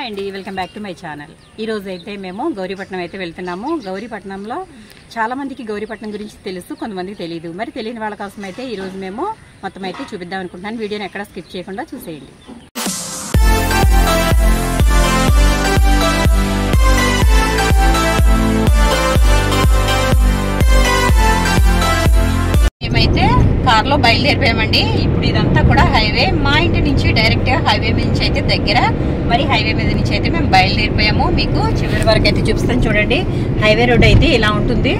hi అండి welcome back to my channel ఈ రోజు అయితే మేము గౌరీపట్నం అయితే వెళ్తున్నాము గౌరీపట్నంలో చాలా మందికి గౌరీపట్నం గురించి తెలుసు కొంతమందికి తెలియదు మరి తెలియని వాళ్ళ కోసం అయితే ఈ రోజు మేము మొత్తం అయితే చూపిద్దాం అనుకుంటున్నాను వీడియోని ఎక్కడ స్కిప్ చేయకుండా చూసేయండి మేమైతే కార్లో బయలుదేరిపోయామండి ఇప్పుడు ఇదంతా కూడా హైవే మా ఇంటి నుంచి డైరెక్ట్ గా హైవే మీద నుంచి అయితే దగ్గర మరి హైవే మీద నుంచి అయితే మేము బయలుదేరిపోయాము మీకు చివరి వరకు అయితే చూపిస్తాను చూడండి హైవే రోడ్ అయితే ఇలా ఉంటుంది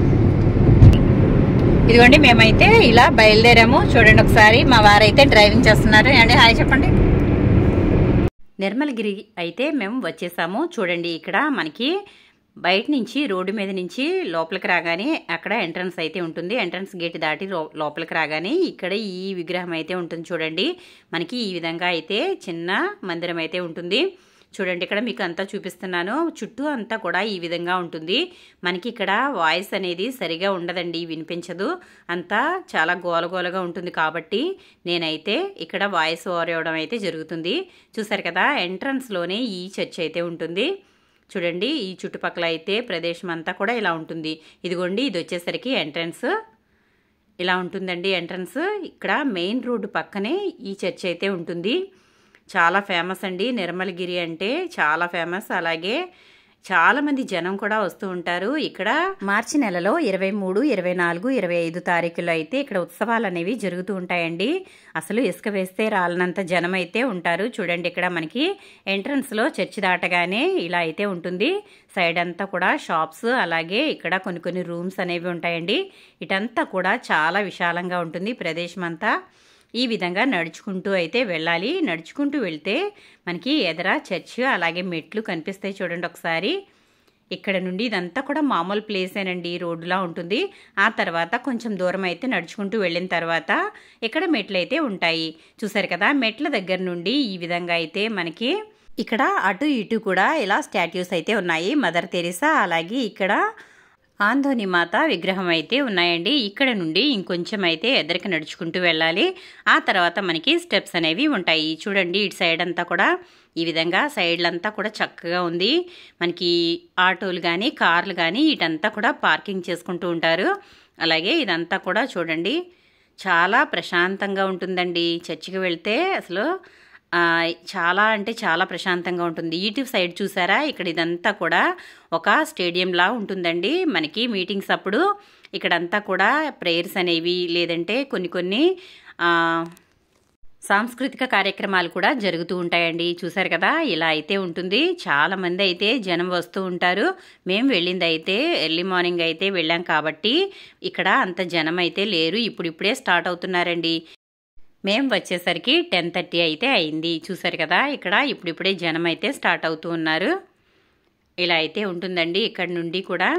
ఇదిగోండి మేమైతే ఇలా బయలుదేరాము చూడండి ఒకసారి మా వారైతే డ్రైవింగ్ చేస్తున్నారు అండి హాయ్ చెప్పండి నిర్మలగిరి అయితే మేము వచ్చేసాము చూడండి ఇక్కడ మనకి బయట నుంచి రోడ్డు మీద నుంచి లోపలికి రాగానే అక్కడ ఎంట్రన్స్ అయితే ఉంటుంది ఎంట్రన్స్ గేట్ దాటి లో- లోపలికి రాగానే ఇక్కడ ఈ విగ్రహం అయితే ఉంటుంది చూడండి మనకి ఈ విధంగా అయితే చిన్న మందిరం అయితే ఉంటుంది చూడండి ఇక్కడ మీకు అంతా చూపిస్తున్నాను చుట్టూ అంతా కూడా ఈ విధంగా ఉంటుంది మనకి ఇక్కడ వాయిస్ అనేది సరిగా ఉండదండి వినిపించదు అంతా చాలా గోలగోలగా ఉంటుంది కాబట్టి నేనైతే ఇక్కడ వాయిస్ ఓవర్ ఇవ్వడం అయితే జరుగుతుంది చూసారు కదా ఎంట్రన్స్లోనే ఈ చర్చ్ అయితే ఉంటుంది చూడండి ఈ చుట్టుపక్కల అయితే ప్రదేశం అంతా కూడా ఇలా ఉంటుంది ఇదిగోండి ఇది వచ్చేసరికి ఎంట్రన్స్ ఇలా ఉంటుందండి ఎంట్రన్స్ ఇక్కడ మెయిన్ రోడ్డు పక్కనే ఈ చర్చ్ అయితే ఉంటుంది చాలా ఫేమస్ అండి నిర్మలగిరి అంటే చాలా ఫేమస్ అలాగే చాలా మంది జనం కూడా వస్తూ ఉంటారు ఇక్కడ మార్చి నెలలో ఇరవై మూడు ఇరవై నాలుగు ఇరవై ఐదు తారీఖులో అయితే ఇక్కడ ఉత్సవాలు అనేవి జరుగుతూ ఉంటాయండి అసలు ఇసుక వేస్తే రాలనంత జనం అయితే ఉంటారు చూడండి ఇక్కడ మనకి ఎంట్రన్స్ లో చర్చి దాటగానే ఇలా అయితే ఉంటుంది సైడ్ అంతా కూడా షాప్స్ అలాగే ఇక్కడ కొన్ని కొన్ని రూమ్స్ అనేవి ఉంటాయండి ఇటంతా కూడా చాలా విశాలంగా ఉంటుంది ప్రదేశం అంతా ఈ విధంగా నడుచుకుంటూ అయితే వెళ్ళాలి నడుచుకుంటూ వెళ్తే మనకి ఎదర చర్చ్ అలాగే మెట్లు కనిపిస్తాయి చూడండి ఒకసారి ఇక్కడ నుండి ఇదంతా కూడా మామూలు ప్లేసేనండి రోడ్డులా ఉంటుంది ఆ తర్వాత కొంచెం దూరం అయితే నడుచుకుంటూ వెళ్ళిన తర్వాత ఇక్కడ మెట్లు అయితే ఉంటాయి చూసారు కదా మెట్ల దగ్గర నుండి ఈ విధంగా అయితే మనకి ఇక్కడ అటు ఇటు కూడా ఇలా స్టాట్యూస్ అయితే ఉన్నాయి మదర్ తెరిసా అలాగే ఇక్కడ ఆంధోని మాత విగ్రహం అయితే ఉన్నాయండి ఇక్కడ నుండి ఇంకొంచెం అయితే ఎదరికి నడుచుకుంటూ వెళ్ళాలి ఆ తర్వాత మనకి స్టెప్స్ అనేవి ఉంటాయి చూడండి ఇటు సైడ్ అంతా కూడా ఈ విధంగా సైడ్లంతా కూడా చక్కగా ఉంది మనకి ఆటోలు కానీ కార్లు కానీ ఇటంతా కూడా పార్కింగ్ చేసుకుంటూ ఉంటారు అలాగే ఇదంతా కూడా చూడండి చాలా ప్రశాంతంగా ఉంటుందండి చర్చికి వెళ్తే అసలు ఆ, చాలా అంటే చాలా ప్రశాంతంగా ఉంటుంది ఇటు సైడ్ చూసారా ఇక్కడ ఇదంతా కూడా ఒక స్టేడియంలా ఉంటుందండి మనకి మీటింగ్స్ అప్పుడు ఇక్కడంతా కూడా ప్రేయర్స్ అనేవి లేదంటే కొన్ని కొన్ని ఆ, సాంస్కృతిక కార్యక్రమాలు కూడా జరుగుతూ ఉంటాయండి చూసారు కదా ఇలా అయితే ఉంటుంది చాలా మంది అయితే జనం వస్తూ ఉంటారు మేము వెళ్ళింది అయితే ఎర్లీ మార్నింగ్ అయితే వెళ్ళాం కాబట్టి ఇక్కడ అంత జనం అయితే లేరు ఇప్పుడిప్పుడే స్టార్ట్ అవుతున్నారండి మేము వచ్చేసరికి టెన్ థర్టీ అయితే అయింది చూసారు కదా ఇక్కడ ఇప్పుడిప్పుడే జనం అయితే స్టార్ట్ అవుతూ ఉన్నారు ఇలా అయితే ఉంటుందండి ఇక్కడ నుండి కూడా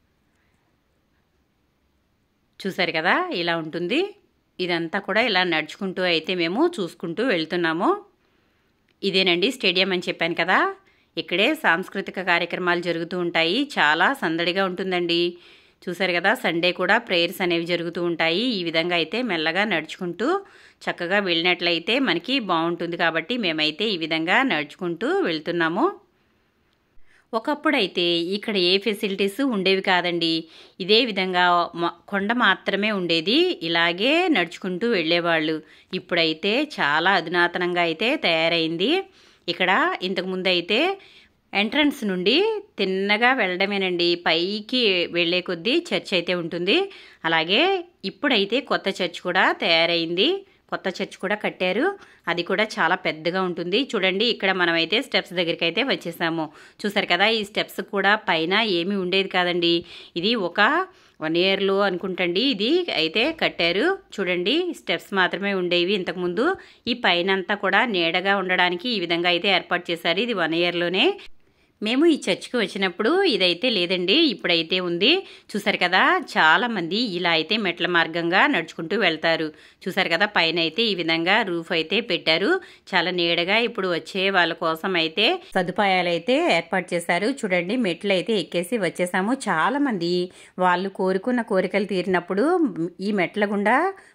చూసారు కదా ఇలా ఉంటుంది ఇదంతా కూడా ఇలా నడుచుకుంటూ అయితే మేము చూసుకుంటూ వెళ్తున్నాము ఇదేనండి స్టేడియం అని చెప్పాను కదా ఇక్కడే సాంస్కృతిక కార్యక్రమాలు జరుగుతూ ఉంటాయి చాలా సందడిగా ఉంటుందండి చూసారు కదా సండే కూడా ప్రేయర్స్ అనేవి జరుగుతూ ఉంటాయి ఈ విధంగా అయితే మెల్లగా నడుచుకుంటూ చక్కగా వెళ్ళినట్లయితే మనకి బాగుంటుంది కాబట్టి మేమైతే ఈ విధంగా నడుచుకుంటూ వెళ్తున్నాము ఒకప్పుడైతే ఇక్కడ ఏ ఫెసిలిటీస్ ఉండేవి కాదండి ఇదే విధంగా మ- కొండ మాత్రమే ఉండేది ఇలాగే నడుచుకుంటూ వెళ్ళేవాళ్ళు ఇప్పుడైతే చాలా అధునాతనంగా అయితే తయారైంది ఇక్కడ ఇంతకుముందు అయితే ఎంట్రన్స్ నుండి తిన్నగా వెళ్ళడమేనండి పైకి వెళ్ళే కొద్దీ చర్చ్ అయితే ఉంటుంది అలాగే ఇప్పుడైతే కొత్త చర్చ్ కూడా తయారైంది కొత్త చర్చ్ కూడా కట్టారు అది కూడా చాలా పెద్దగా ఉంటుంది చూడండి ఇక్కడ మనమైతే స్టెప్స్ దగ్గరికి అయితే వచ్చేసాము చూసారు కదా ఈ స్టెప్స్ కూడా పైన ఏమీ ఉండేది కాదండి ఇది ఒక వన్ ఇయర్లో అనుకుంటండి ఇది అయితే కట్టారు చూడండి స్టెప్స్ మాత్రమే ఉండేవి ఇంతకుముందు ఈ పైన అంతా కూడా నీడగా ఉండడానికి ఈ విధంగా అయితే ఏర్పాటు చేశారు ఇది వన్ ఇయర్లోనే మేము ఈ చర్చ్కి వచ్చినప్పుడు ఇదైతే లేదండి ఇప్పుడైతే ఉంది చూసారు కదా చాలా మంది ఇలా అయితే మెట్ల మార్గంగా నడుచుకుంటూ వెళ్తారు చూసారు కదా పైన అయితే ఈ విధంగా రూఫ్ అయితే పెట్టారు చాలా నీడగా ఇప్పుడు వచ్చే వాళ్ళ కోసం అయితే సదుపాయాలు అయితే ఏర్పాటు చేశారు చూడండి మెట్లు అయితే ఎక్కేసి వచ్చేసాము చాలా మంది వాళ్ళు కోరుకున్న కోరికలు తీరినప్పుడు ఈ మెట్ల గుండా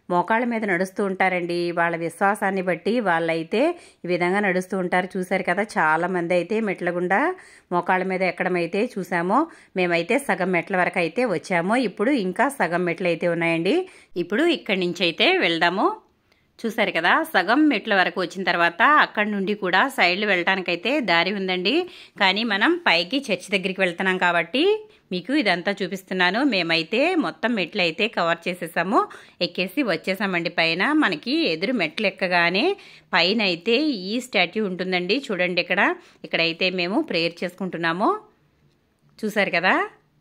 మోకాళ్ళ మీద నడుస్తూ ఉంటారండి వాళ్ళ విశ్వాసాన్ని బట్టి వాళ్ళైతే ఈ విధంగా నడుస్తూ ఉంటారు చూశారు కదా చాలా మంది అయితే మెట్ల గుండా మోకాళ్ళ మీద ఎక్కడం అయితే చూసామో మేమైతే సగం మెట్ల వరకు అయితే వచ్చాము ఇప్పుడు ఇంకా సగం మెట్లు అయితే ఉన్నాయండి ఇప్పుడు ఇక్కడి నుంచి అయితే వెళ్దాము చూసారు కదా సగం మెట్ల వరకు వచ్చిన తర్వాత అక్కడి నుండి కూడా సైడ్లు వెళ్ళటానికైతే దారి ఉందండి కానీ మనం పైకి చర్చి దగ్గరికి వెళ్తున్నాం కాబట్టి మీకు ఇదంతా చూపిస్తున్నాను మేమైతే మొత్తం మెట్లు అయితే కవర్ చేసేసాము ఎక్కేసి వచ్చేసామండి పైన మనకి ఎదురు మెట్లు ఎక్కగానే పైన అయితే ఈ స్టాట్యూ ఉంటుందండి చూడండి ఇక్కడ ఇక్కడైతే మేము ప్రేయర్ చేసుకుంటున్నాము చూసారు కదా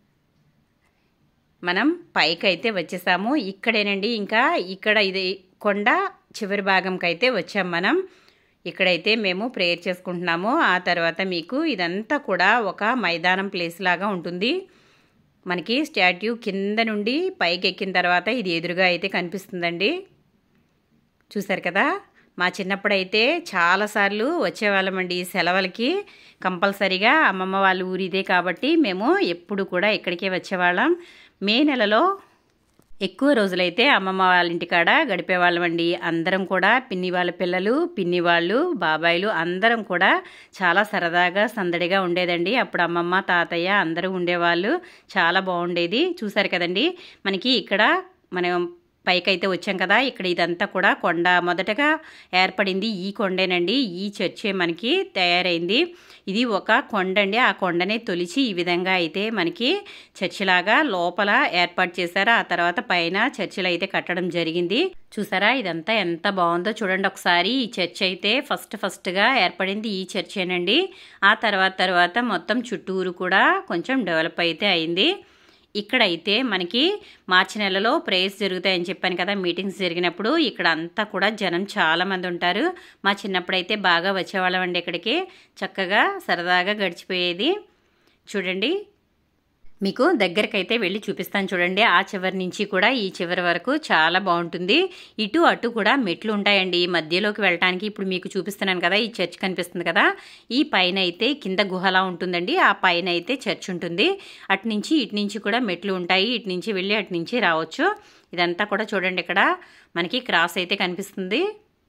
మనం పైకి అయితే వచ్చేసాము ఇక్కడేనండి ఇంకా ఇక్కడ ఇది కొండ చివరి భాగంకి అయితే వచ్చాం మనం ఇక్కడైతే మేము ప్రేయర్ చేసుకుంటున్నాము ఆ తర్వాత మీకు ఇదంతా కూడా ఒక మైదానం ప్లేస్ లాగా ఉంటుంది మనకి స్టాట్యూ కింద నుండి పైకి ఎక్కిన తర్వాత ఇది ఎదురుగా అయితే కనిపిస్తుందండి చూసారు కదా మా చిన్నప్పుడైతే చాలాసార్లు వచ్చేవాళ్ళమండి ఈ సెలవులకి కంపల్సరీగా అమ్మమ్మ వాళ్ళ ఊరిదే కాబట్టి మేము ఎప్పుడు కూడా ఇక్కడికే వచ్చేవాళ్ళం మే నెలలో ఎక్కువ రోజులైతే అమ్మమ్మ వాళ్ళ ఇంటికాడ గడిపేవాళ్ళమండి అందరం కూడా పిన్ని వాళ్ళ పిల్లలు పిన్ని వాళ్ళు బాబాయిలు అందరం కూడా చాలా సరదాగా సందడిగా ఉండేదండి అప్పుడు అమ్మమ్మ తాతయ్య అందరూ ఉండేవాళ్ళు చాలా బాగుండేది చూసారు కదండి మనకి ఇక్కడ మనం పైకైతే వచ్చాం కదా ఇక్కడ ఇదంతా కూడా కొండ మొదటగా ఏర్పడింది ఈ కొండేనండి ఈ చర్చే మనకి తయారైంది ఇది ఒక కొండ అండి ఆ కొండనే తొలిచి ఈ విధంగా అయితే మనకి చర్చిలాగా లోపల ఏర్పాటు చేశారు ఆ తర్వాత పైన చర్చిలు అయితే కట్టడం జరిగింది చూసారా ఇదంతా ఎంత బాగుందో చూడండి ఒకసారి ఈ చర్చ్ అయితే ఫస్ట్ ఫస్ట్గా ఏర్పడింది ఈ చర్చేనండి ఆ తర్వాత తర్వాత మొత్తం చుట్టూరు కూడా కొంచెం డెవలప్ అయితే అయింది ఇక్కడైతే మనకి మార్చి నెలలో ప్రేయర్స్ జరుగుతాయని చెప్పాను కదా మీటింగ్స్ జరిగినప్పుడు ఇక్కడ అంతా కూడా జనం చాలా మంది ఉంటారు మా చిన్నప్పుడైతే బాగా వచ్చేవాళ్ళం అండి ఇక్కడికి చక్కగా సరదాగా గడిచిపోయేది చూడండి మీకు దగ్గరకైతే వెళ్ళి చూపిస్తాను చూడండి ఆ చివరి నుంచి కూడా ఈ చివరి వరకు చాలా బాగుంటుంది ఇటు అటు కూడా మెట్లు ఉంటాయండి మధ్యలోకి వెళ్ళటానికి ఇప్పుడు మీకు చూపిస్తున్నాను కదా ఈ చర్చ్ కనిపిస్తుంది కదా ఈ పైన అయితే కింద గుహలా ఉంటుందండి ఆ పైన అయితే చర్చ్ ఉంటుంది అటు నుంచి ఇటు నుంచి కూడా మెట్లు ఉంటాయి ఇటు నుంచి వెళ్ళి అటు నుంచి రావచ్చు ఇదంతా కూడా చూడండి ఇక్కడ మనకి క్రాస్ అయితే కనిపిస్తుంది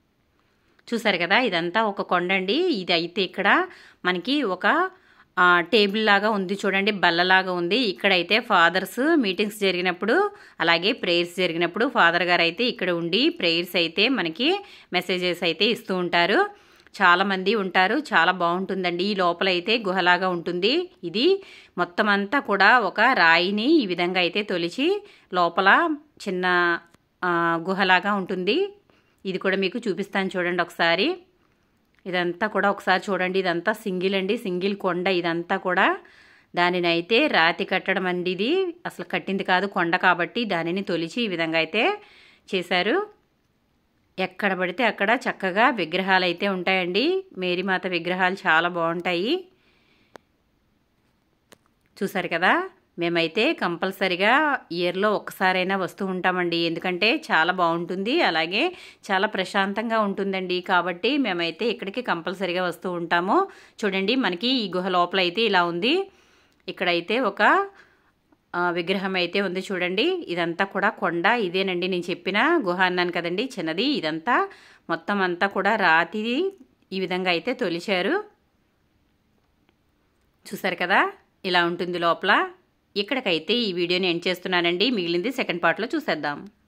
చూసారు కదా ఇదంతా ఒక కొండ అండి ఇది అయితే ఇక్కడ మనకి ఒక టేబుల్ లాగా ఉంది చూడండి బల్లలాగా ఉంది ఇక్కడైతే ఫాదర్స్ మీటింగ్స్ జరిగినప్పుడు అలాగే ప్రేయర్స్ జరిగినప్పుడు ఫాదర్ గారు అయితే ఇక్కడ ఉండి ప్రేయర్స్ అయితే మనకి మెసేజెస్ అయితే ఇస్తూ ఉంటారు చాలామంది ఉంటారు చాలా బాగుంటుందండి ఈ లోపల అయితే గుహలాగా ఉంటుంది ఇది మొత్తం అంతా కూడా ఒక రాయిని ఈ విధంగా అయితే తొలిచి లోపల చిన్న గుహలాగా ఉంటుంది ఇది కూడా మీకు చూపిస్తాను చూడండి ఒకసారి ఇదంతా కూడా ఒకసారి చూడండి ఇదంతా సింగిల్ అండి సింగిల్ కొండ ఇదంతా కూడా దానిని అయితే రాతి కట్టడం అండి ఇది అసలు కట్టింది కాదు కొండ కాబట్టి దానిని తొలిచి ఈ విధంగా అయితే చేశారు ఎక్కడ పడితే అక్కడ చక్కగా విగ్రహాలు అయితే ఉంటాయండి మేరీమాత విగ్రహాలు చాలా బాగుంటాయి చూసారు కదా మేమైతే కంపల్సరిగా ఇయర్లో ఒక్కసారైనా వస్తూ ఉంటామండి ఎందుకంటే చాలా బాగుంటుంది అలాగే చాలా ప్రశాంతంగా ఉంటుందండి కాబట్టి మేమైతే ఇక్కడికి కంపల్సరిగా వస్తూ ఉంటాము చూడండి మనకి ఈ గుహ లోపల అయితే ఇలా ఉంది ఇక్కడైతే ఒక విగ్రహం అయితే ఉంది చూడండి ఇదంతా కూడా కొండ ఇదేనండి నేను చెప్పిన గుహ అన్నాను కదండి చిన్నది ఇదంతా మొత్తం అంతా కూడా రాతి ఈ విధంగా అయితే తొలిచారు చూసారు కదా ఇలా ఉంటుంది లోపల ఇక్కడికైతే ఈ వీడియోని ఎండ్ చేస్తున్నానండి మిగిలింది సెకండ్ పార్ట్లో చూసేద్దాం